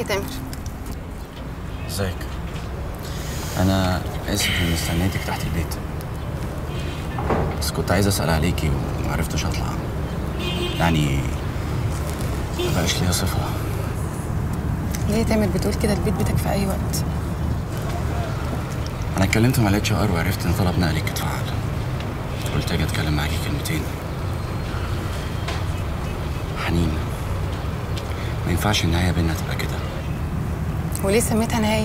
يا تامر ازيك انا اسف اني استنيتك تحت البيت بس كنت عايز اسال عليكي ومعرفتش اطلع يعني ما بقاش ليا صفه ليه يا تامر بتقول كده البيت بيتك في اي وقت انا اتكلمت مع الاتش ار وعرفت ان طلب نقلك اتفعل قلت اجي اتكلم معاكي كلمتين حنين ما ينفعش النهايه بينا تبقى كده وليه سميتها نهايه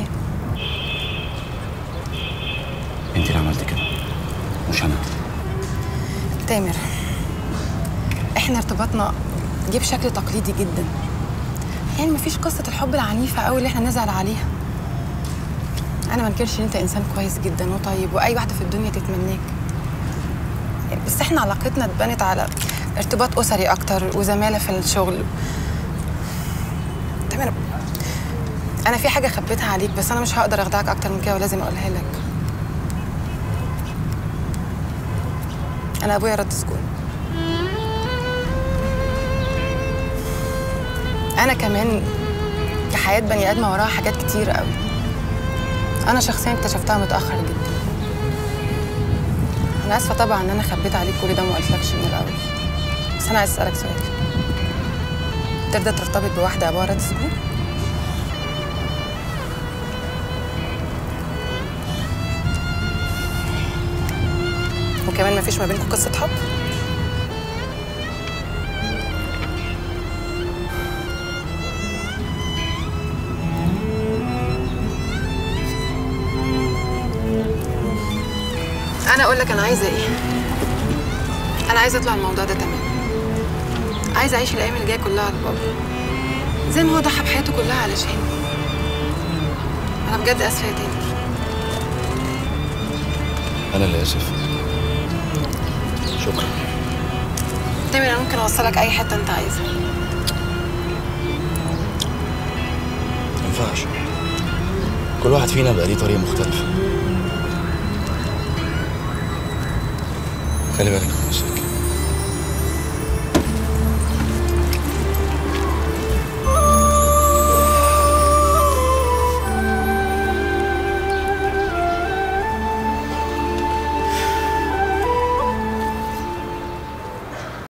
انت اللي عملت كده مش انا تامر احنا ارتباطنا جه بشكل تقليدي جدا يعني مفيش قصه الحب العنيفه قوي اللي احنا نزعل عليها انا ما انكرش ان انت انسان كويس جدا وطيب واي واحده في الدنيا تتمناك بس احنا علاقتنا اتبنت على ارتباط اسري اكتر وزماله في الشغل تامر انا في حاجه خبيتها عليك بس انا مش هقدر اخدعك اكتر من كده ولازم اقولها لك انا ابويا رد سجون انا كمان كحياه بني ادمه وراها حاجات كتير قوي انا شخصيا اكتشفتها متاخر جدا انا اسفه طبعا ان انا خبيت عليك كل ده وما قلتلكش من الاول بس انا عايز اسالك سؤال ترضى ترتبط بواحده ابوها رد سجون وكمان مفيش ما بينكم قصه حب انا اقول لك انا عايزه ايه انا عايزه اطلع الموضوع ده تمام عايزه اعيش الايام اللي جايه كلها على بابا زي ما هو ضحى بحياته كلها علشاني انا بجد اسفه يا تامر انا اللي اسف شكرا تامر انا ممكن اوصلك اي حته انت عايزها ما ينفعش كل واحد فينا بقى ليه طريقه مختلفه خلي بالك من نفسك